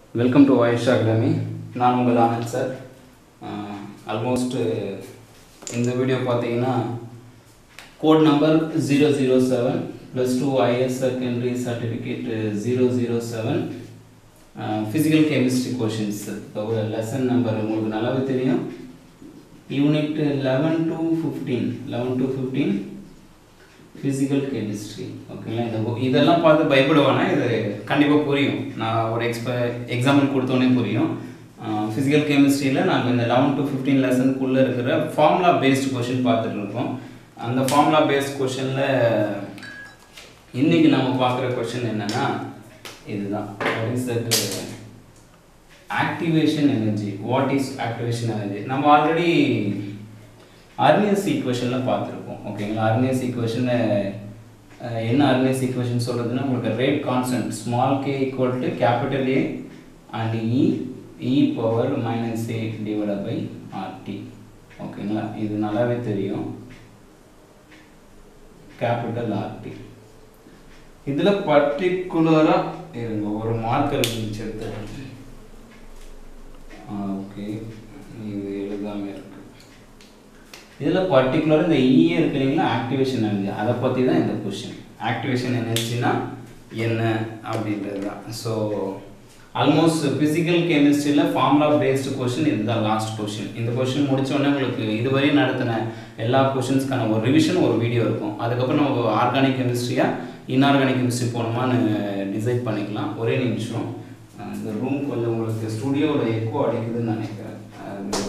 Welcome to வாயிஷ் academy நான் உங்கள் Anand sir almost இந்த வீடியோ பார்த்தீங்கன்னா code number zero zero seven plus two is secondary certificate zero zero seven physical chemistry questions lesson number உங்களுக்கு நல்லாவே தெரியும் unit eleven to fifteen eleven to fifteen physical chemistry ஓகேங்களா இந்த book- இதெல்லாம் பார்த்து பயப்பட வேணாம் இது கண்டிப்பாக புரியும் நான் ஒரு எக்ஸ்ப எக்ஸாம்பிள் கொடுத்தோன்னே புரியும் ஃபிசிக்கல் கெமிஸ்ட்ரியில் நாங்கள் இந்த லெவன் டு ஃபிஃப்டீன் லெசனுக்குள்ளே இருக்கிற ஃபார்முலா பேஸ்டு கொஷின் பார்த்துட்டு இருக்கோம் அந்த ஃபார்முலா பேஸ்ட் கொஷினில் இன்னைக்கு நம்ம பார்க்குற கொஷின் என்னன்னா இதுதான் what is that activation energy what is activation energy நம்ம ஆல்ரெடி அர்னியஸ் ஈக்குவேஷனில் பார்த்துருப்போம் ஓகேங்களா அர்னியஸ் ஈக்குவேஷனில் என்ன அர்னியஸ் ஈக்குவேஷன் சொல்கிறதுன்னா உங்களுக்கு rate constant small k equal to capital A and e e power minus A divide by RT ஓகேங்களா இது நல்லாவே தெரியும் கேபிட்டல் ஆர்டி இதில் பர்டிகுலராக இருங்க ஒரு மார்க்கர் இருந்துச்சு எடுத்து ஓகே இது எழுதாமல் இருக்கு இதில் பர்டிகுலர் இந்த இஏ இருக்கு இல்லைங்களா ஆக்டிவேஷன் எனர்ஜி அதை பற்றி தான் இந்த கொஷின் ஆக்டிவேஷன் எனர்ஜினா என்ன அப்படின்றது தான் ஸோ ஆல்மோஸ்ட் ஃபிசிக்கல் கெமிஸ்ட்ரியில் ஃபார்முலா பேஸ்டு கொஷின் இதுதான் லாஸ்ட் கொஷின் இந்த கொஷின் முடிச்சோடனே உங்களுக்கு இதுவரை நடத்தின எல்லா கொஷின்ஸ்க்கான ஒரு ரிவிஷன் ஒரு வீடியோ இருக்கும் அதுக்கப்புறம் நம்ம ஆர்கானிக் கெமிஸ்ட்ரியா இன்ஆர்கானிக் கெமிஸ்ட்ரி போகணுமான்னு டிசைட் பண்ணிக்கலாம் ஒரே நிமிஷம் அஹ் இந்த ரூம் கொஞ்சம் உங்களுக்கு ஸ்டுடியோவில் எக்கோ அடிக்குதுன்னு நினைக்கிறேன் அது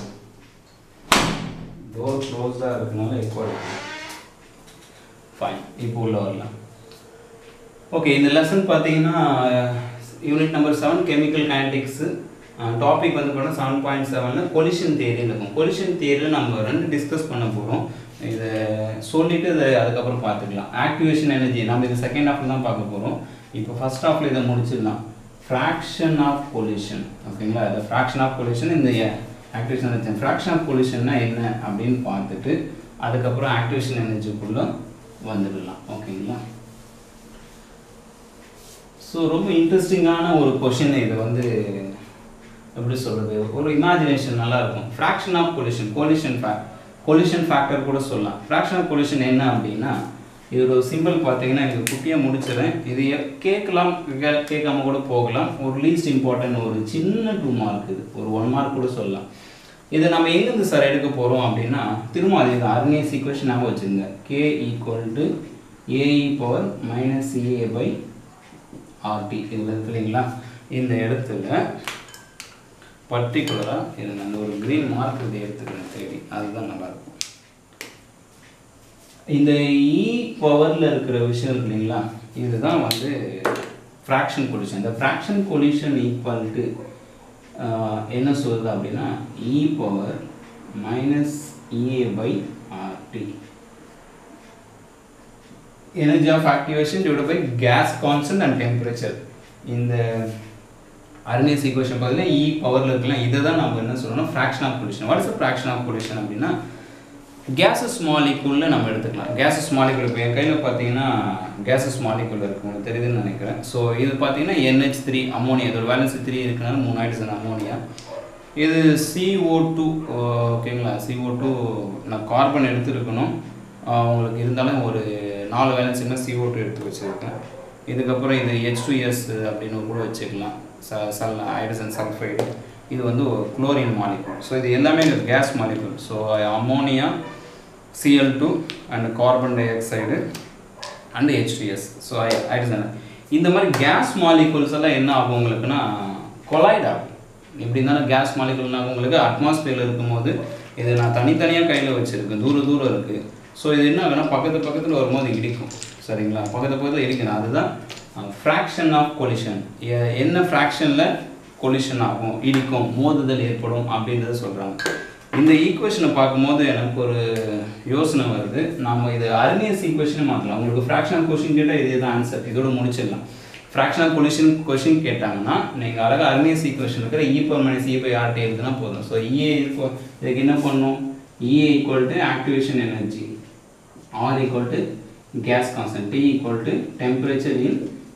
டோர் க்ளோஸ்டாக இருக்கனால எக்கோ அடிக்குது ஃபைன் இப்போ உள்ள வரலாம் ஓகே இந்த லெசன் பார்த்தீங்கன்னா unit number seven chemical kinetics topic வந்து பார்த்தீங்கன்னா செவன் பாயிண்ட் செவனில் கொலிஷன் தியரின்னு இருக்கும் கொலிஷன் தியரியில் நம்ம ரெண்டு டிஸ்கஸ் பண்ண போகிறோம் இதை சொல்லிட்டு இதை அதுக்கப்புறம் பார்த்துக்கலாம் ஆக்டிவேஷன் எனர்ஜி நம்ம இது செகண்ட் ஹாஃப்ல தான் பார்க்க போகிறோம் இப்போ ஃபர்ஸ்ட் ஹாஃப்ல இதை முடிச்சிடலாம் ஃப்ராக்ஷன் ஆஃப் கொலிஷன் ஓகேங்களா இந்த ஃப்ராக்ஷன் ஆஃப் கொலிஷன் இந்த ஆக்டிவேஷன் எனர்ஜி ஃப்ராக்ஷன் ஆஃப் கொலிஷன்னா என்ன அப்படின்னு பார்த்துட்டு அதுக்கப்புறம் ஆக்டிவேஷன் எனர்ஜிக்குள்ளே வந்துடலாம் ஓகேங்களா ஸோ ரொம்ப இன்ட்ரெஸ்டிங்கான ஒரு கொஷின் இது வந்து எப்படி சொல்கிறது ஒரு இமேஜினேஷன் நல்லா இருக்கும் fraction of collision collision fact collision factor கூட சொல்லலாம் ஃப்ராக்ஷன் ஆஃப் கொலிஷன் என்ன அப்படின்னா இது ஒரு சிம்பிள் பார்த்தீங்கன்னா இது குட்டியாக முடிச்சிடறேன் இது எ- கேட்கலாம் கே- கேட்காம கூட போகலாம் ஒரு லீஸ்ட் இம்பார்ட்டன்ட் ஒரு சின்ன டூ மார்க் இது ஒரு ஒன் மார்க் கூட சொல்லலாம் இதை நம்ம எங்கேருந்து சார் எடுக்க போகிறோம் அப்படின்னா திரும்ப அதே தான் அர்னியஸ் ஈக்குவேஷன் ஞாபகம் வச்சுங்க K equal to A E power minus A by RT இதில் இருக்கு இல்லைங்களா இந்த இடத்துல பர்டிகுலராக இருங்க அந்த ஒரு க்ரீன் மார்க் இதை எடுத்துக்கிறேன் தேடி அதுதான் நல்லாயிருக்கும் இந்த இ பவரில் இருக்கிற விஷயம் இருக்கு இல்லைங்களா இதுதான் வந்து ஃப்ராக்ஷன் கொலிஷன் இந்த ஃப்ராக்ஷன் கொலிஷன் ஈக்குவல் டு என்ன சொல்லுது அப்படின்னா E power minus E A by RT energy of activation divide by gas constant and temperature இந்த அர்னியஸ் ஈக்குவேஷன் பதில் இ பவரில் இருக்கலாம் இதை தான் நம்ம என்ன சொல்லணும் fraction of pollution what is fraction of pollution அப்படின்னா கேஸஸ் மாலிகுலில் நம்ம எடுத்துக்கலாம் கேஸஸ் மாலிகுல் இப்போ என் கையில் பார்த்தீங்கன்னா கேஸஸ் மாலிகுல் இருக்கு உங்களுக்கு தெரியுதுன்னு நினைக்கிறேன் ஸோ இது பார்த்தீங்கன்னா NH3 த்ரீ அமோனியா இதோட வேலன்ஸ் த்ரீ இருக்கனால மூணு ஹைட்ரஜன் அமோனியா இது CO2 டூ ஓகேங்களா CO2 டூ நான் கார்பன் எடுத்துருக்கணும் ஆஹ் உங்களுக்கு இருந்தாலும் ஒரு நாலு வேலன்ஸுமே CO2 டூ எடுத்து வச்சுருக்கேன் இதுக்கப்புறம் இது ஹெச் டூ எஸ் அப்படின்னு கூட வச்சுக்கலாம் ச சல் ஹைட்ரஜன் சல்ஃபைடு இது வந்து குளோரின் மாலிகுல் ஸோ இது எல்லாமே gas molecule so ammonia CL two and carbon dioxide and HDS so hydrogen இந்த மாதிரி கேஸ் மாலிகுல்ஸ் எல்லாம் என்ன ஆகும் உங்களுக்குன்னா கொலாய்ட் ஆகும் எப்படி இருந்தாலும் கேஸ் மாலிகுல்னா உங்களுக்கு அட்மாஸ்பியரில் இருக்கும்போது இது நான் தனித்தனியாக கையில் வச்சுருக்கேன் தூர தூரம் இருக்குது ஸோ இது என்ன ஆகுனா பக்கத்து பக்கத்தில் வரும்போது இடிக்கும் சரிங்களா பக்கத்து பக்கத்தில் இடிக்கணும் அதுதான் ஃப்ராக்ஷன் ஆஃப் கொலிஷன் என்ன ஃப்ராக்ஷனில் கொலிஷன் ஆகும் இடிக்கும் மோதுதல் ஏற்படும் அப்படின்றத சொல்கிறாங்க இந்த ஈக்குவேஷனை பார்க்கும்போது எனக்கு ஒரு யோசனை வருது நம்ம இது அர்னியஸ் ஈக்குவேஷனை மாற்றலாம் உங்களுக்கு ஃப்ராக்ஷன் ஆஃப் கொஷின் கேட்டால் இதே தான் ஆன்சர் இதோட முடிச்சிடலாம் ஃப்ராக்ஷன் ஆஃப் கொலிஷன் கொஷின் கேட்டாங்கன்னா நீங்கள் அழகாக அர்னியஸ் ஈக்குவேஷன் இருக்கிற E power minus E by RT எழுதுனா போதும் ஸோ இஏ இதுக்கு என்ன பண்ணும் E A equal to activation energy R equal to gas constant T equal to temperature in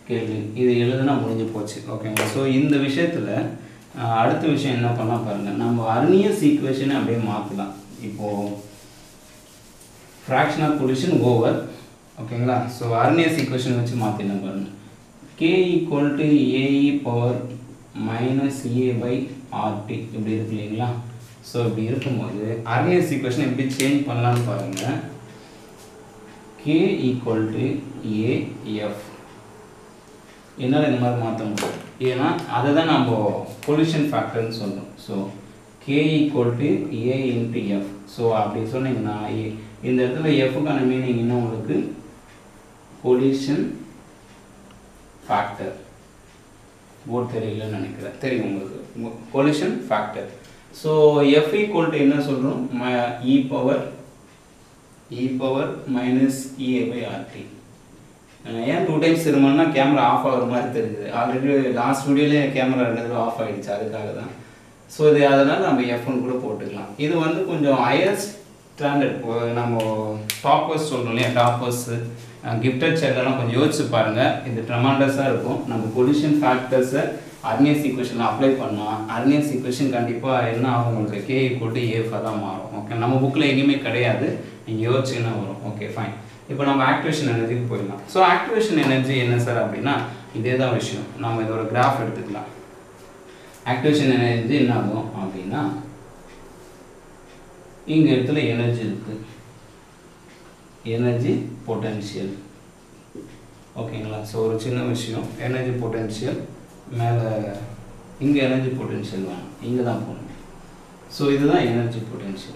கேள்வி இது எழுதுனா முடிஞ்சு போச்சு ஓகேங்களா ஸோ இந்த விஷயத்தில் அடுத்த விஷயம் என்ன பண்ணலாம் பாருங்கள் நம்ம அர்னியஸ் ஈக்குவேஷனை அப்படியே மாற்றலாம் இப்போது ஃப்ராக்ஷன் ஆஃப் பொல்யூஷன் ஓவர் ஓகேங்களா ஸோ அர்னியஸ் ஈக்குவேஷன் வச்சு மாற்றிடலாம் பாருங்கள் K equal to A E power minus A by RT இப்படி இருக்கு இல்லைங்களா ஸோ இப்படி இருக்கும்போது அர்னியஸ் ஈக்குவேஷன் எப்படி சேஞ்ச் பண்ணலான்னு பாருங்கள் கே ஈக்குவல் டு ஏஎஃப் என்னால் இந்த மாதிரி மாற்ற முடியும் ஏன்னா அதை தான் நம்ம பொல்யூஷன் ஃபேக்டர்னு சொல்கிறோம் so K equal to A into F so அப்படி சொன்னீங்கன்னா ஏ- இந்த இடத்துல எஃப்க்கான மீனிங் என்ன உங்களுக்கு பொல்யூஷன் ஃபேக்டர் போர்ட் தெரியலன்னு நினைக்கிறேன் தெரியும் உங்களுக்கு pollution factor so F equal to என்ன சொல்கிறோம் E power E power minus E A by RT ஏன் டூ டைம்ஸ் திரும்பினா கேமரா ஆஃப் ஆகிற மாதிரி தெரியுது ஆல்ரெடி லாஸ்ட் வீடியோலேயே கேமரா ரெண்டு தடவை ஆஃப் ஆகிடுச்சு அதுக்காக தான் ஸோ இது அதனால் நம்ம எஃப்னு கூட போட்டுக்கலாம் இது வந்து கொஞ்சம் ஹையர் ஸ்டாண்டர்ட் நம்ம டாப்பர்ஸ் சொல்கிறோம் இல்லையா டாப்பர்ஸு கிஃப்டட் சைல்டெல்லாம் கொஞ்சம் யோசிச்சு பாருங்கள் இது ட்ரமாண்டஸாக இருக்கும் நம்ம பொல்யூஷன் ஃபேக்டர்ஸை அர்னியஸ் ஈக்குவேஷனில் அப்ளை பண்ணால் அர்னியஸ் ஈக்குவேஷன் கண்டிப்பாக என்ன ஆகும் உங்களுக்கு கே ஈக்குவல் டு ஏஃபாக தான் மாறும் ஓகே நம்ம புக்கில் எங்கேயுமே கிடையாது நீங்கள் யோசிச்சுன்னா வரும் ஓகே ஃபைன் இப்போ நம்ம ஆக்டிவேஷன் எனர்ஜிக்கு போயிடலாம் ஸோ ஆக்டிவேஷன் எனர்ஜி என்ன சார் அப்படின்னா இதே தான் விஷயம் நம்ம இதோட கிராஃப் எடுத்துக்கலாம் ஆக்டிவேஷன் எனர்ஜி என்ன ஆகும் அப்படின்னா இங்க இடத்துல எனர்ஜி இருக்கு எனர்ஜி பொட்டன்ஷியல் ஓகேங்களா ஸோ ஒரு சின்ன விஷயம் எனர்ஜி பொட்டன்ஷியல் மேலே இங்கே எனர்ஜி பொட்டன்ஷியல் வேணும் இங்கே தான் போகணும் ஸோ இதுதான் எனர்ஜி பொட்டன்ஷியல்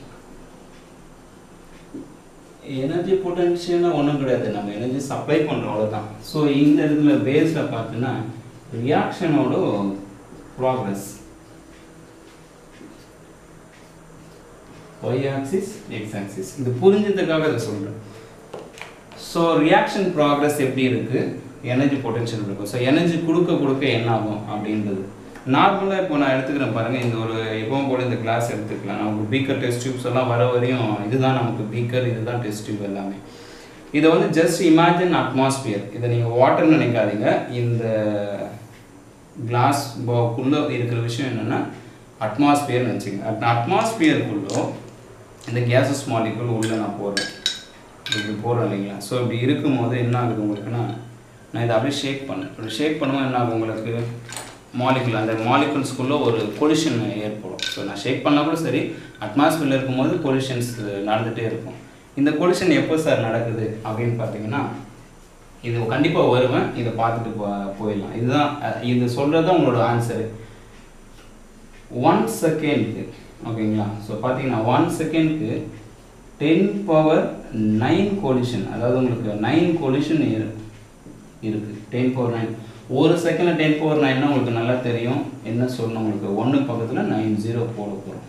எனர்ஜி பொட்டன்ஷியல்னா ஒன்றும் கிடையாது நம்ம எனர்ஜி சப்ளை பண்ணுறோம் அவ்வளோதான் ஸோ இந்த இடத்துல பேஸில் பார்த்தீங்கன்னா ரியாக்ஷனோட progress Y axis X axis இது புரிஞ்சதுக்காக இதை சொல்கிறேன் ஸோ ரியாக்ஷன் ப்ராக்ரஸ் எப்படி இருக்குது எனர்ஜி பொட்டன்ஷியல் இருக்கும் ஸோ எனர்ஜி கொடுக்க கொடுக்க என்ன ஆகும் அப்படின்றது நார்மலாக இப்போ நான் எடுத்துக்கிறேன் பாருங்கள் இந்த ஒரு எப்பவும் போல இந்த கிளாஸ் எடுத்துக்கலாம் நான் ஒரு பீக்கர் டெஸ்ட் டியூப்ஸ் எல்லாம் வர வரையும் இதுதான் நமக்கு பீக்கர் இதுதான் டெஸ்ட் டியூப் எல்லாமே இதை வந்து ஜஸ்ட் இமேஜின் அட்மாஸ்பியர் இதை நீங்கள் வாட்டர்னு நினைக்காதீங்க இந்த கிளாஸ் குள்ளே இருக்கிற விஷயம் என்னென்னா அட்மாஸ்பியர்னு வச்சுக்கோங்க அட் அட்மாஸ்பியருக்குள்ளோ இந்த கேஸஸ் மாலிகுல் உள்ளே நான் போடுறேன் இப்படி போடுறேன் இல்லைங்களா ஸோ இப்படி இருக்கும்போது என்ன ஆகுது உங்களுக்குன்னா நான் இதை அப்படியே ஷேக் பண்ணேன் இப்படி ஷேக் பண்ணும்போது என்ன ஆகும் உங்களுக்கு மாலிகுல் அந்த மாலிகுல்ஸ்குள்ளே ஒரு கொலிஷன் ஏற்படும் ஸோ நான் ஷேக் பண்ணால் கூட சரி அட்மாஸ்பியரில் இருக்கும்போது கொலிஷன்ஸ் நடந்துகிட்டே இருக்கும் இந்த கொலிஷன் எப்போ சார் நடக்குது அப்படின்னு பார்த்தீங்கன்னா இது கண்டிப்பாக வருவேன் இதை பார்த்துட்டு போ போயிடலாம் இதுதான் அஹ், இது சொல்கிறது தான் உங்களோட ஆன்சரு ஒன் செகண்ட்க்கு ஓகேங்களா ஸோ பார்த்தீங்கன்னா ஒன் செகண்ட்க்கு டென் பவர் நைன் கோலிஷன் அதாவது உங்களுக்கு நைன் கோலிஷன் இருக்குது டென் பவர் நைன் ஒரு செகண்டில் டென் பவர் நைன்னா உங்களுக்கு நல்லா தெரியும் என்ன சொல்லணும் உங்களுக்கு ஒன்று பக்கத்தில் நைன் ஜீரோ போட போகிறோம்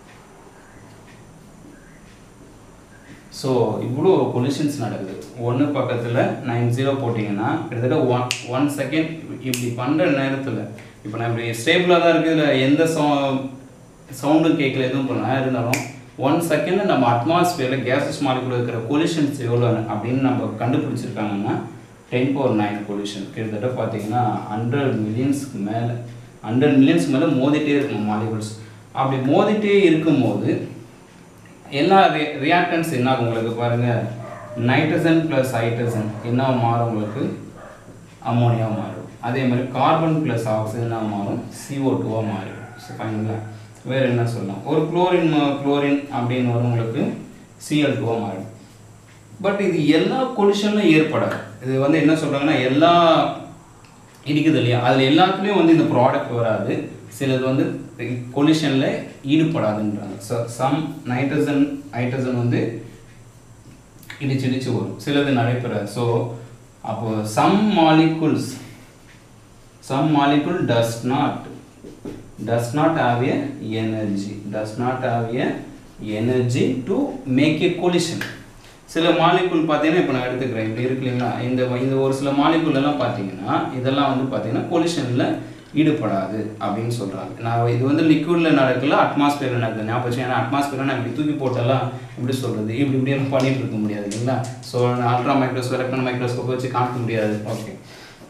ஸோ இவ்வளோ கொலிஷன்ஸ் நடக்குது ஒன்று பக்கத்தில் நைன் ஜீரோ போட்டிங்கன்னா கிட்டத்தட்ட ஒன் ஒன் செகண்ட் இப்படி பண்ணுற நேரத்தில் இப்போ நான் இப்படி ஸ்டேபிளாக தான் இருக்குது இதில் எந்த சவு சவுண்டும் கேட்கல எதுவும் பண்ண இருந்தாலும் ஒன் செகண்டில் நம்ம அட்மாஸ்பியரில் கேஸஸ் மாலிகுல இருக்கிற கொலிஷன்ஸ் எவ்வளோ அப்படின்னு நம்ம கண்டுபிடிச்சிருக்காங்கன்னா டென் பவர் நைன் கொலிஷன் கிட்டத்தட்ட பார்த்தீங்கன்னா ஹண்ட்ரட் மில்லியன்ஸ்க்கு மேலே ஹண்ட்ரட் மில்லியன்ஸ்க்கு மேலே மோதிட்டே இருக்கும் மாலிகுல்ஸ் அப்படி மோதிட்டே இருக்கும்போது எல்லா ரி ரியாக்டன்ஸ் என்ன ஆகும் உங்களுக்கு பாருங்கள் நைட்ரஜன் ப்ளஸ் ஹைட்ரஜன் என்ன மாறும் உங்களுக்கு அம்மோனியா மாறும் அதே மாதிரி கார்பன் ப்ளஸ் ஆக்சிஜனாக மாறும் CO2 டூவாக மாறிடும் ஸோ ஃபைனலா வேறு என்ன சொல்லலாம் ஒரு குளோரின் குளோரின் அப்படின்னு வரும் உங்களுக்கு சிஎல் டூவாக மாறிடும் பட் இது எல்லா கொலிஷன்லையும் ஏற்படாது இது வந்து என்ன சொல்கிறாங்கன்னா எல்லா இருக்குது இல்லையா அதில் எல்லாத்துலேயும் வந்து இந்த ப்ராடக்ட் வராது சிலது வந்து கொலிஷனில் ஈடுபடாதுன்றாங்க ஸோ சம் நைட்ரஜன் ஹைட்ரஜன் வந்து இடிச்சு இடிச்சு வரும் சிலது நடைபெறாது ஸோ அப்போ some molecules some molecule does not does not have a energy does not have a energy to make a collision சில மாலிகுல் பார்த்தீங்கன்னா இப்போ நான் எடுத்துக்கிறேன் இப்படி இருக்கு இல்லைங்களா இந்த இந்த ஒரு சில மாலிகுல் எல்லாம் பார்த்தீங்கன்னா இதெல்லாம் வந்து பார்த்தீங்கன்னா கொலிஷனில் ஈடுபடாது அப்படின்னு சொல்கிறாங்க நான் இது வந்து லிக்விடில் நடக்கல அட்மாஸ்பியரில் நடக்குது ஞாபகம் வச்சு. ஏன்னா அட்மாஸ்பியரில் நான் இப்படி தூக்கி போட்டெல்லாம் எப்படி சொல்கிறது இப்படி இப்படி எல்லாம் பண்ணிட்டு இருக்க முடியாது இல்லைங்களா so ultra microscope electron microscope வச்சு காமிக்க முடியாது ஓகே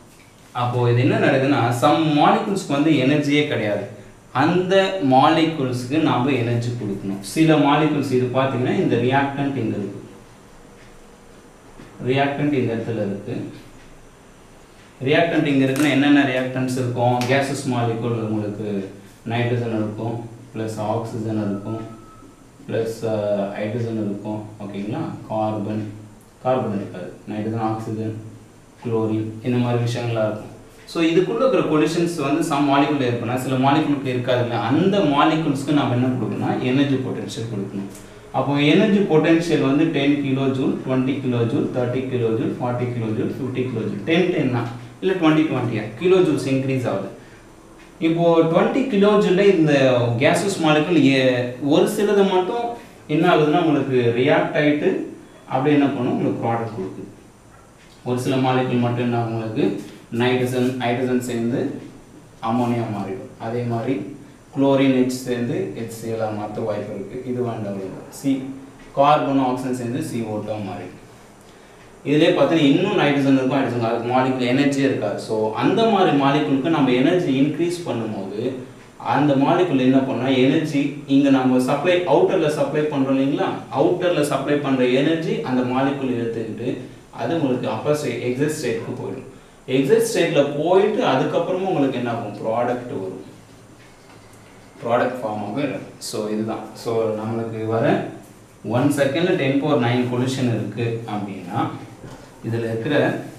அப்போது இது என்ன நடக்குதுன்னா சம் மாலிகுல்ஸ்க்கு வந்து எனர்ஜியே கிடையாது அந்த மாலிகுல்ஸ்க்கு நாம் எனர்ஜி கொடுக்கணும் சில மாலிகுல்ஸ் இது பார்த்தீங்கன்னா இந்த ரியாக்டன்ட் இங்கே இருக்கு ரியாக்டன்ட் இந்த இடத்துல இருக்கு ரியாக்டன்ட் இங்கே இருக்குன்னா என்னென்ன ரியாக்டன்ட்ஸ் இருக்கும் கேஸஸ் மாலிகுல் உங்களுக்கு நைட்ரஜன் இருக்கும் ப்ளஸ் ஆக்சிஜன் இருக்கும் ப்ளஸ் ஹைட்ரஜன் இருக்கும் ஓகேங்களா கார்பன் கார்பன் இருக்காது நைட்ரஜன் ஆக்சிஜன் குளோரின் இந்த மாதிரி விஷயங்கள்லாம் இருக்கும் ஸோ இதுக்குள்ள இருக்கிற கொலிஷன்ஸ் வந்து சம் மாலிகுல் இருக்குன்னா சில மாலிகுலுக்கு இருக்காது இல்லை அந்த மாலிகுல்ஸ்க்கு நம்ம என்ன கொடுக்கணும்னா எனர்ஜி பொட்டன்ஷியல் கொடுக்கணும் அப்போ எனர்ஜி பொட்டன்ஷியல் வந்து ten kilo joule twenty kilo joule thirty kilo joule forty kilo joule fifty kilo joule ten டென்னா இல்லை டுவெண்ட்டி டுவெண்ட்டியா கிலோ ஜூல்ஸ் இன்க்ரீஸ் ஆகுது இப்போ டுவெண்ட்டி கிலோ ஜூல்ல இந்த கேஸஸ் மாலிகுல் ஒரு சிலது மட்டும் என்ன ஆகுதுன்னா உங்களுக்கு ரியாக்ட் ஆகிட்டு அப்படியே என்ன பண்ணும் உங்களுக்கு ப்ராடக்ட் கொடுக்குது ஒரு சில மாலிகுல் மட்டும் என்ன ஆகும் உங்களுக்கு நைட்ரஜன் ஹைட்ரஜன் சேர்ந்து அமோனியா மாறிடும் அதே மாதிரி குளோரின் ஹெச் சேர்ந்து ஹெச்சிஎலாக மாற்ற வாய்ப்பு இருக்குது இது வேண்டாம் சி கார்பனும் ஆக்சிஜன் சேர்ந்து சி ஓட்டாக மாறிடும் இதிலே பார்த்தீங்கன்னா இன்னும் நைட்ரஜன் இருக்கும் ஹைட்ரஜன் அதுக்கு மாலிகுல் எனர்ஜியே இருக்காது ஸோ அந்த மாதிரி மாலிகுலுக்கு நம்ம எனர்ஜி இன்க்ரீஸ் பண்ணும்போது அந்த மாலிகுல் என்ன பண்ணால் எனர்ஜி இங்கே நம்ம சப்ளை அவுட்டரில் சப்ளை பண்ணுறோம் இல்லைங்களா அவுட்டரில் சப்ளை பண்ணுற எனர்ஜி அந்த மாலிகுல் எடுத்துக்கிட்டு அது உங்களுக்கு அப்பர் ஸ்டேட் எக்ஸிட் ஸ்டேட்டுக்கு போயிடும் எக்ஸிட் ஸ்டேட்டில் போயிட்டு அதுக்கப்புறமா உங்களுக்கு என்ன ஆகும் ப்ராடக்ட் வரும் ப்ராடக்ட் ஃபார்ம் ஆகும் ஸோ இதுதான் ஸோ நம்மளுக்கு வர ஒன் செகண்டில் டென் பவர் நைன் பொல்யூஷன் இருக்குது அப்படின்னா இதில் இருக்கிற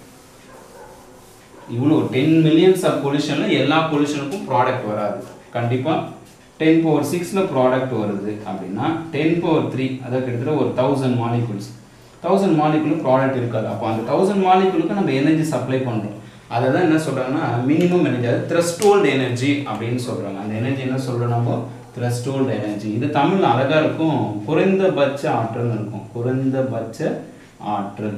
இவ்வளோ டென் மில்லியன்ஸ் ஆஃப் பொல்யூஷனில் எல்லா பொல்யூஷனுக்கும் ப்ராடக்ட் வராது கண்டிப்பாக டென் பவர் சிக்ஸில் ப்ராடக்ட் வருது அப்படின்னா டென் பவர் த்ரீ அதாவது கிட்டத்தட்ட ஒரு தௌசண்ட் மாலிகுல்ஸ் தௌசண்ட் மாலிகுலும் ப்ராடக்ட் இருக்காது அப்போ அந்த தௌசண்ட் மாலிகுலுக்கு நம்ம எனர்ஜி சப்ளை பண்ணுறோம் அதை தான் என்ன சொல்கிறாங்கன்னா மினிமம் எனர்ஜி அது த்ரெஸ்டோல்டு எனர்ஜி அப்படின்னு சொல்கிறாங்க அந்த எனர்ஜி என்ன சொல்கிறோம் நம்ம த்ரெஸ்டோல்டு எனர்ஜி இது தமிழ் அழகாக இருக்கும் குறைந்தபட்ச ஆற்றல் இருக்கும் குறைந்தபட்ச ஆற்றல்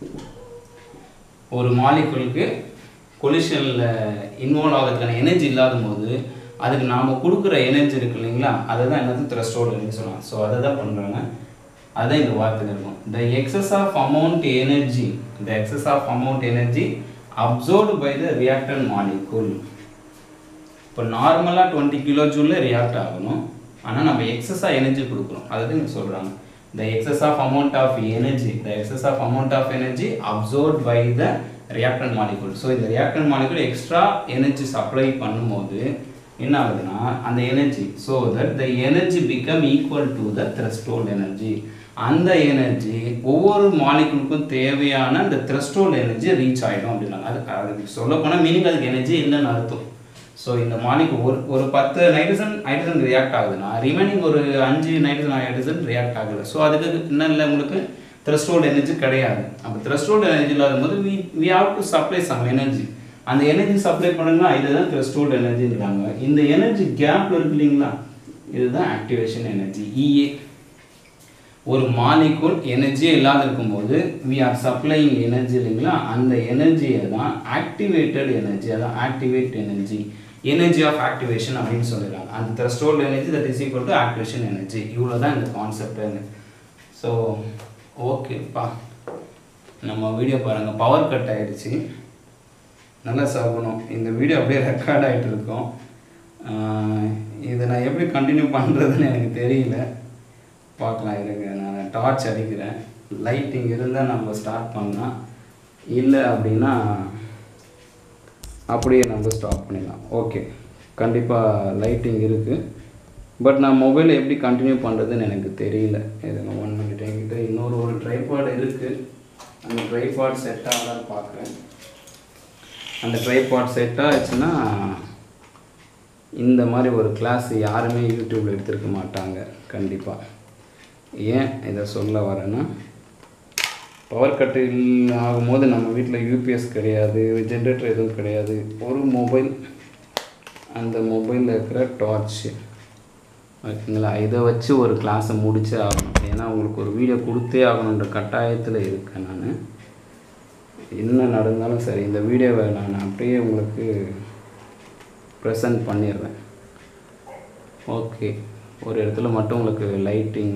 ஒரு மாலிகுலுக்கு கொலிஷனில் இன்வால்வ் ஆகிறதுக்கான எனர்ஜி இல்லாத போது அதுக்கு நாம் கொடுக்குற எனர்ஜி இருக்கு இல்லைங்களா அதை தான் என்னது த்ரெஸ்டோல்டு எனர்ஜி சொல்லலாம் ஸோ அதை தான் பண்ணுறாங்க அதுதான் இந்த வார்த்தையில் இருக்கும் the excess of amount energy the excess of amount energy absorbed by the reactant molecule இப்போ நார்மலாக டுவெண்ட்டி கிலோ ஜூலில் ரியாக்ட் ஆகணும் ஆனால் நம்ம எக்ஸஸாக எனர்ஜி கொடுக்குறோம் அதுதான் இங்கே சொல்கிறாங்க the excess of amount of energy the excess of amount of energy absorbed by the reactant molecule so இந்த reactant molecule extra energy supply பண்ணும்போது என்ன ஆகுதுன்னா அந்த energy so that the energy become equal to the threshold energy அந்த energy ஒவ்வொரு மாலிகுலுக்கும் தேவையான அந்த த்ரெஸ்டோல்ட் எனர்ஜி ரீச் ஆகிடும் அப்படின்னாங்க அது அதுக்கு சொல்ல போனால் மீனிங் அதுக்கு எனர்ஜி இல்லைன்னு அர்த்தம் ஸோ இந்த மாலிகு ஒரு ஒரு பத்து நைட்ரஜன் ஹைட்ரஜன் ரியாக்ட் ஆகுதுன்னா ரிமைனிங் ஒரு அஞ்சு நைட்ரஜன் ஹைட்ரஜன் ரியாக்ட் ஆகலை ஸோ அதுக்கு என்ன இல்லை உங்களுக்கு த்ரெஸ்டோல்ட் எனர்ஜி கிடையாது அப்போ த்ரெஸ்டோல்ட் எனர்ஜி இல்லாத போது we we have to supply some energy அந்த எனர்ஜி சப்ளை பண்ணுங்கன்னா இதுதான் த்ரெஸ்டோல்ட் எனர்ஜின்றாங்க இந்த எனர்ஜி கேப்ல இருக்கு இல்லைங்களா இதுதான் ஆக்டிவேஷன் எனர்ஜி இஏ ஒரு மாலிகுல் எனர்ஜியே இல்லாத இருக்கும்போது வி ஆர் சப்ளைங் எனர்ஜி இல்லைங்களா அந்த எனர்ஜியை தான் ஆக்டிவேட்டட் எனர்ஜி அதான் activate energy energy of activation அப்படின்னு சொல்லிடுறாங்க அந்த threshold energy that is equal to activation energy இவ்வளோ தான் இந்த கான்செப்ட் ஸோ ஓகேப்பா நம்ம வீடியோ பாருங்கள் பவர் கட் ஆகிடுச்சு நல்லா சாப்பிடணும் இந்த வீடியோ அப்படியே ரெக்கார்ட் ஆகிட்டு இருக்கோம் இதை நான் எப்படி கண்டினியூ பண்ணுறதுன்னு எனக்கு தெரியல பார்க்கலாம் இருங்க நான் டார்ச் அடிக்கிறேன் லைட்டிங் இருந்தால் நம்ம ஸ்டார்ட் பண்ணலாம் இல்லை அப்படின்னா அப்படியே நம்ம ஸ்டாப் பண்ணிடலாம் ஓகே கண்டிப்பாக லைட்டிங் இருக்குது பட் நான் மொபைலை எப்படி கண்டினியூ பண்ணுறதுன்னு எனக்கு தெரியல இதுங்க ஒன் மினிட் என்கிட்ட இன்னொரு ஒரு ட்ரைபாட் இருக்குது அந்த ட்ரைபாட் செட் ஆகலான்னு பார்க்குறேன் அந்த ட்ரைபாட் செட் ஆச்சுன்னா இந்த மாதிரி ஒரு கிளாஸ் யாருமே யூடியூப்பில் எடுத்திருக்க மாட்டாங்க கண்டிப்பாக ஏன் இதை சொல்ல வரேன்னா பவர் கட்டு ஆகும்போது நம்ம வீட்டில் யூபிஎஸ் கிடையாது ஜென்ரேட்டர் எதுவும் கிடையாது ஒரு மொபைல் அந்த மொபைலில் இருக்கிற டார்ச்சு ஓகேங்களா இதை வச்சு ஒரு கிளாஸை முடிச்சே ஆகணும் ஏன்னா உங்களுக்கு ஒரு வீடியோ கொடுத்தே ஆகணுன்ற கட்டாயத்தில் இருக்கேன் நான் என்ன நடந்தாலும் சரி இந்த வீடியோவை நான் அப்படியே உங்களுக்கு ப்ரெசன்ட் பண்ணிடுறேன் ஓகே ஒரு இடத்துல மட்டும் உங்களுக்கு லைட்டிங்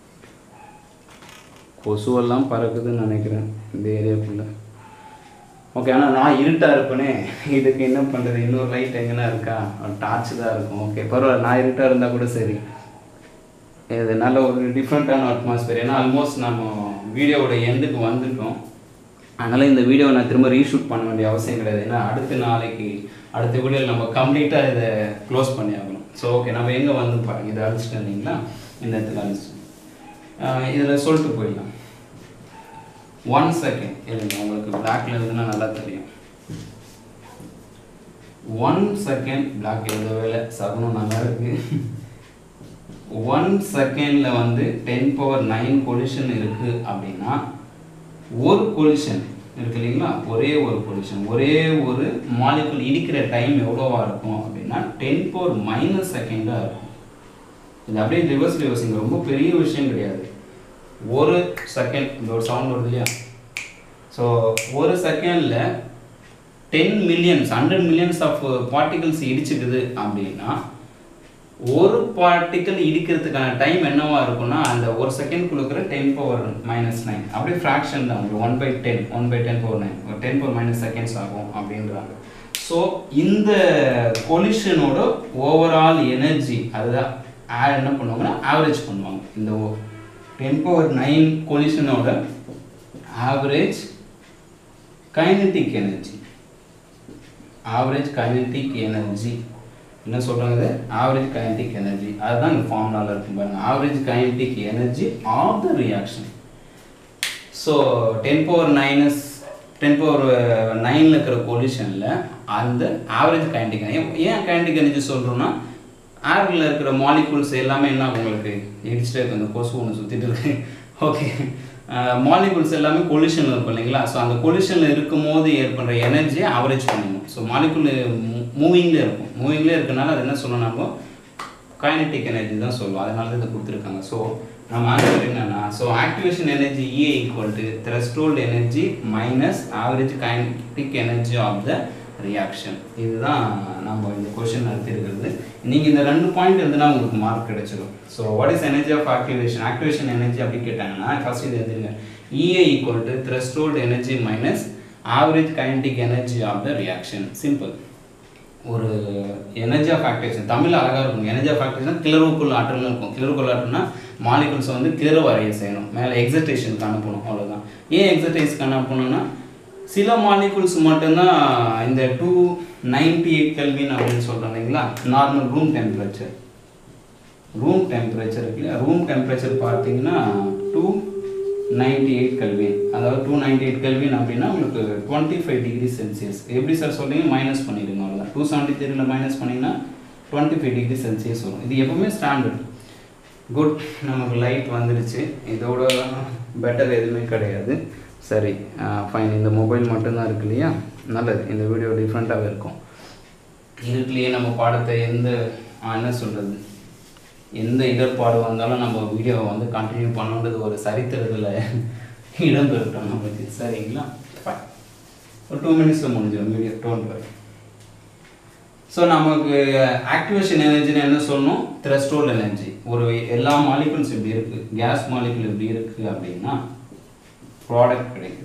கொசுவெல்லாம் பறக்குதுன்னு நினைக்கிறேன் இந்த ஏரியாக்குள்ளே ஓகே ஆனால் நான் இருட்டாக இருப்பேனே இதுக்கு என்ன பண்ணுறது இன்னொரு லைட் எங்கன்னா இருக்கா டார்ச் தான் இருக்கும் ஓகே பரவாயில்ல நான் இருட்டாக இருந்தால் கூட சரி இது நல்ல ஒரு டிஃப்ரெண்ட்டான அட்மாஸ்பியர் ஏன்னா ஆல்மோஸ்ட் நம்ம வீடியோவோட எண்டுக்கு வந்துட்டோம் அதனால் இந்த வீடியோவை நான் திரும்ப ரீஷூட் பண்ண வேண்டிய அவசியம் கிடையாது ஏன்னா அடுத்த நாளைக்கு அடுத்த வீடியோவில் நம்ம கம்ப்ளீட்டாக இதை க்ளோஸ் பண்ணி ஆகணும் ஸோ ஓகே நம்ம எங்கே வந்து பாருங்க இதை அழிச்சிட்டு இல்லைங்களா இந்த இடத்துல அழிச்சிட்டு இதில் சொல்லிட்டு போயிடலாம் ஒன் செகண்ட் இல்லைங்க உங்களுக்கு பிளாக்ல இருந்துன்னா நல்லா தெரியும் ஒன் செகண்ட் பிளாக் எழுத வேலை சகுனம் நல்லா இருக்கு ஒன் செகண்டில் வந்து டென் பவர் நைன் கொலிஷன் இருக்கு அப்படின்னா ஒரு கொலிஷன் இருக்கு இல்லைங்களா ஒரே ஒரு கொலிஷன் ஒரே ஒரு மாலிகுல் இடிக்கிற டைம் எவ்வளோவா இருக்கும் அப்படின்னா டென் பவர் மைனஸ் செகண்டாக இருக்கும் இது அப்படியே ரிவர்ஸ் ரிவர்ஸிங் ரொம்ப பெரிய விஷயம் கிடையாது ஒரு செகண்ட் இந்த ஒரு சவுண்ட் வருது இல்லையா ஸோ ஒரு செகண்டில் ten millions hundred millions of particles இடிச்சுக்குது அப்படின்னா ஒரு பார்ட்டிக்கல் இடிக்கிறதுக்கான டைம் என்னவா இருக்கும்னா அந்த ஒரு செகண்ட் கொடுக்குற டென் பவர் மைனஸ் நைன் அப்படியே ஃப்ராக்ஷன் தான் உங்களுக்கு one by ten one by ten power nine ஒரு டென் பவர் மைனஸ் செகண்ட்ஸ் ஆகும் அப்படின்றாங்க ஸோ இந்த கொலிஷனோட ஓவரால் எனர்ஜி அதுதான் ஆ- என்ன பண்ணுவாங்கன்னா ஆவரேஜ் பண்ணுவாங்க இந்த டென் பவர் நைன் கொலிஷனோட average kinetic energy average kinetic energy என்ன சொல்றாங்க இது ஆவரேஜ் கைனட்டிக் எனர்ஜி அதுதான் இந்த ஃபார்முலாவில் இருக்கும் பாருங்க average kinetic energy of the reaction so ten power nines ten power நைனில் இருக்கிற பொல்யூஷனில் அந்த ஆவரேஜ் கைனடிக் எனர்ஜி ஏன் கைனடிக் எனர்ஜி சொல்கிறோன்னா ஏரில் இருக்கிற மாலிகூல்ஸ் எல்லாமே என்ன ஆகும் உங்களுக்கு இடிச்சிட்டே இருக்கு இந்த கொசு ஒன்று சுற்றிட்டு இருக்கு ஓகே மாலிகூல்ஸ் எல்லாமே கொலிஷனில் இருக்கும் இல்லைங்களா ஸோ அந்த கொலிஷனில் இருக்கும் போது ஏற்படுற எனர்ஜியை ஆவரேஜ் பண்ணணும் ஸோ மாலிகூல் மூவிங்லேயே இருக்கும் மூவிங்லேயே இருக்கனால அது என்ன சொல்லணும் நம்ம கைனட்டிக் எனர்ஜி தான் சொல்லுவோம் அதனால தான் இதை கொடுத்துருக்காங்க ஸோ நம்ம ஆன்சர் என்னன்னா so activation energy A equal to threshold energy minus average kinetic energy of the reaction இதுதான் நம்ம இந்த கொஷின் நடத்திருக்கிறது நீங்கள் இந்த ரெண்டு பாயிண்ட் இருந்துன்னா உங்களுக்கு மார்க் கிடைச்சிடும் so what is energy of activation activation energy அப்படி கேட்டாங்கன்னா ஃபர்ஸ்ட் இது எழுதுங்க E A equal to threshold energy minus average kinetic energy of the reaction simple ஒரு எனர்ஜி ஆஃப் ஆக்டிவேஷன் தமிழ் அழகாக இருக்கும் எனர்ஜி ஆஃப் ஆக்டிவேஷன் கிளறுக்குள் ஆற்றல்னு இருக்கும் கிளறுக்குள் ஆற்றல்னா மாலிகுல்ஸ் வந்து கிளறு வரைய செய்யணும் மேலே எக்ஸிட்டேஷனுக்கு அனுப்பணும் அவ்வளோதான் ஏன் எக்ஸிட்டேஷனுக்கு அனுப்பணும்னா சில மாலிகுல்ஸ் மட்டும்தான் இந்த டூ நைன்டி எயிட் கெல்வின் அப்படின்னு சொல்கிறோம் இல்லைங்களா normal room temperature room temperature இருக்கு இல்லையா ரூம் டெம்பரேச்சர் பார்த்தீங்கன்னா டூ நைன்டி எயிட் கெல்வின் அதாவது டூ நைன்டி எயிட் கெல்வின் அப்படின்னா உங்களுக்கு டுவெண்ட்டி ஃபைவ் டிகிரி செல்சியஸ் எப்படி சார் சொல்றீங்க மைனஸ் பண்ணிடுங்க அவ்வளோதான் டூ செவன்ட்டி த்ரீல மைனஸ் பண்ணிங்கன்னா டுவெண்ட்டி ஃபைவ் டிகிரி செல்சியஸ் வரும் இது எப்பவுமே ஸ்டாண்டர்ட் குட் நமக்கு லைட் வந்துடுச்சு இதோட பெட்டர் எதுவுமே கிடையாது சரி ஃபைன் இந்த மொபைல் மட்டும்தான் இருக்கு இல்லையா நல்லது இந்த வீடியோ டிஃப்ரெண்ட்டாகவே இருக்கும் இருட்டிலேயே நம்ம பாடத்தை எந்த ஆ, என்ன சொல்கிறது எந்த இடர்பாடு வந்தாலும் நம்ம வீடியோவை வந்து கண்டினியூ பண்ணுன்றது ஒரு சரித்திரத்தில் இடம்பெறட்டும் நமக்கு சரிங்களா ஃபைன் ஒரு டூ மினிட்ஸில் முடிஞ்சிடும் வீடியோ டோன்ட் வரை ஸோ நமக்கு ஆக்டிவேஷன் எனர்ஜின்னு என்ன சொல்லணும் த்ரெஸ்டோல்ட் எனர்ஜி ஒரு எல்லா மாலிகுல்ஸ் இப்படி இருக்குது கேஸ் மாலிகுல் இப்படி இருக்குது அப்படின்னா ப்ராடக்ட் கிடைக்குது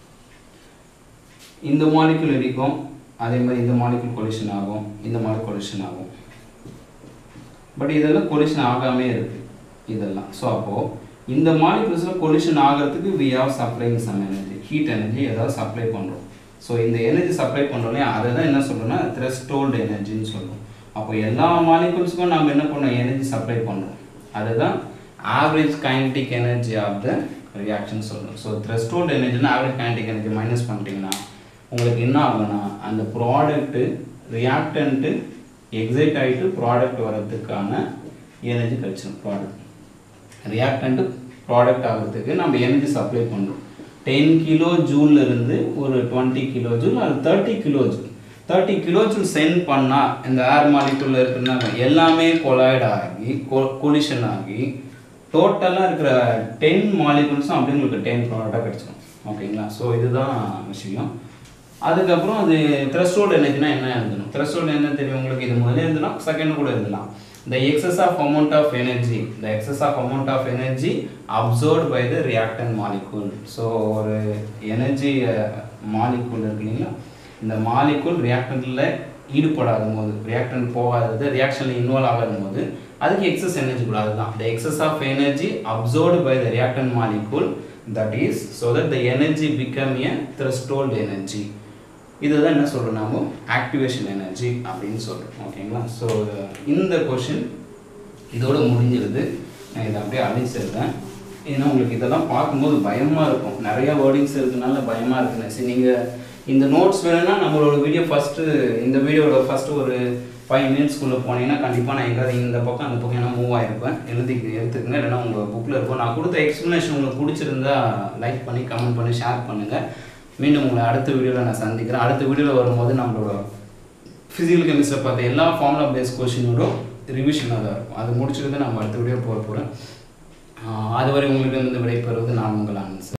இந்த மாலிகுல் இடிக்கும் அதே மாதிரி இந்த மாலிகுல் கொலிஷன் ஆகும் இந்த மாதிரி கொலிஷன் ஆகும் பட் இதெல்லாம் கொலிஷன் ஆகாமே இருக்கு இதெல்லாம் ஸோ அப்போது இந்த மாலிகுல்ஸில் கொலிஷன் ஆகிறதுக்கு we have supplying some energy heat energy ஏதாவது சப்ளை பண்ணுறோம் ஸோ இந்த எனர்ஜி சப்ளை பண்ணுறோன்னே அதை தான் என்ன சொல்கிறோம்னா த்ரெஸ்டோல்டு எனர்ஜின்னு சொல்கிறோம் அப்போ எல்லா மாலிகுல்ஸுக்கும் நம்ம என்ன பண்ணோம் எனர்ஜி சப்ளை பண்ணுறோம் அதுதான் average kinetic energy of the reaction சொல்கிறோம் ஸோ த்ரெஸ்டோல்டு எனர்ஜினா ஆவரேஜ் கைனடிக் எனர்ஜி மைனஸ் பண்ணிட்டீங்கன்னா உங்களுக்கு என்ன ஆகும்னா அந்த ப்ராடக்ட்டு ரியாக்டன்ட்டு எக்ஸைட் ஆகிட்டு ப்ராடக்ட் வர்றதுக்கான எனர்ஜி கிடைச்சிடும் ப்ராடக்ட் ரியாக்டன்ட்டு ப்ராடக்ட் ஆகிறதுக்கு நம்ம எனர்ஜி சப்ளை பண்ணுறோம் டென் கிலோ ஜூல்ல இருந்து ஒரு டுவெண்ட்டி கிலோ ஜூல் அது thirty kilo joule thirty kilo joule send பண்ணால் இந்த ஏர் மாலிகுள்ள இருக்குன்னா எல்லாமே கொலாய்ட் ஆகி கொலிஷன் ஆகி டோட்டலாக இருக்கிற டென் மாலிகுல்ஸும் அப்படியே உங்களுக்கு டென் ப்ராடக்டாக கிடச்சிடும் ஓகேங்களா ஸோ இதுதான் விஷயம் அதுக்கப்புறம் அது த்ரெஸ்ஹோல்டு எனர்ஜினா என்ன எழுதணும் த்ரெஸ்ஹோல்டு என்ன தெரியும் உங்களுக்கு இது முதல்ல எழுதலாம் செகண்ட் கூட எழுதலாம் the excess of amount of energy the excess of amount of energy absorbed by the reactant molecule so ஒரு எனர்ஜி மாலிக்கூல் இருக்கு இல்லைங்களா இந்த மாலிக்கூல் ரியாக்டன்ட்டில் ஈடுபடாத போது ரியாக்டன் போகாதது ரியாக்ஷனில் இன்வால்வ் ஆகாத போது அதுக்கு எக்ஸஸ் எனர்ஜி கூட அதுதான் the excess of energy absorbed by the reactant molecule that is so that the energy become a threshold energy இதுதான் என்ன சொல்கிறோம் நாம ஆக்டிவேஷன் எனர்ஜி அப்படின்னு சொல்கிறோம் ஓகேங்களா ஸோ இந்த கொஷின் இதோட முடிஞ்சிருது நான் இதை அப்படியே அழிச்சிருந்தேன் ஏன்னா உங்களுக்கு இதெல்லாம் பார்க்கும்போது பயமாக இருக்கும் நிறைய வேர்டிங்ஸ் இருக்கனால பயமாக இருக்குன்னு சரி நீங்கள் இந்த நோட்ஸ் வேணும்னா நம்மளோட வீடியோ ஃபஸ்ட்டு இந்த வீடியோட ஃபஸ்ட்டு ஒரு ஃபைவ் மினிட்ஸ்க்குள்ளே போனீங்கன்னா கண்டிப்பாக நான் எங்கேயாவது இந்த பக்கம் அந்த பக்கம் என்ன மூவ் ஆகிருப்பேன் எழுதி எடுத்துக்கங்க இல்லைன்னா உங்கள் புக்கில் இருக்கும் நான் கொடுத்த எக்ஸ்ப்ளனேஷன் உங்களுக்கு பிடிச்சிருந்தா லைக் பண்ணி கமெண்ட் பண்ணி ஷேர் பண்ணுங்கள் மீண்டும் உங்களை அடுத்த வீடியோவில் நான் சந்திக்கிறேன் அடுத்த வீடியோவில் வரும்போது நம்மளோட ஃபிசிக்கல் கெமிஸ்ட்ரியில் பார்த்த எல்லா ஃபார்முலா பேஸ் கொஷினோட ரிவிஷனாக தான் இருக்கும் அது முடிச்சுட்டு நம்ம அடுத்த வீடியோ போக போகிறேன் அதுவரை உங்களுக்கு வந்து விடைபெறுவது நான் உங்கள் ஆன்சர்